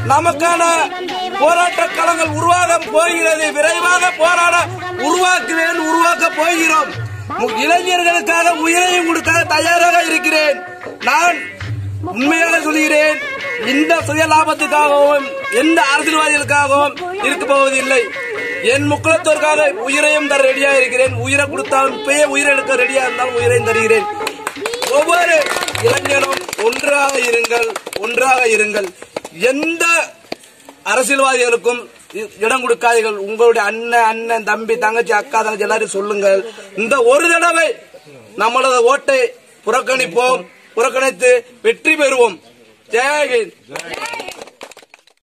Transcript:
நமக்கான போராட்ட களங்கள் உருவாக போகிறது விரைவாக போராட உருவாக்குவேன் உருவாக்க போகிறோம் மு- இளைஞர்களுக்காக உயிரையும் கொடுக்க தயாராக இருக்கிறேன் நான் உண்மையாக சொல்கிறேன் இந்த சுய லாபத்துக்காகவும் எந்த அரசியல்வாதிகளுக்காகவும் இருக்க போவதில்லை என் முக்குலத்தோருக்காக உயிரையும் தர ரெடியா இருக்கிறேன் உயிரை கொடுத்தாலும் இப்பயே உயிரை எடுக்க ரெடியா இருந்தாலும் உயிரையும் தருகிறேன் ஒவ்வொரு இளைஞரும் ஒன்றாக இருங்கள் ஒன்றாக இருங்கள் எந்த அரசியல்வாதிகளுக்கும் இ- இடம் கொடுக்காதீர்கள் உங்களுடைய அண்ணன் அண்ணன் தம்பி தங்கச்சி அக்கா தங்கச்சி எல்லாரும் சொல்லுங்கள் இந்த ஒரு தடவை நம்மளது ஓட்டை புறக்கணிப்போம் புறக்கணித்து வெற்றி பெறுவோம் ஜெயஹிந்த்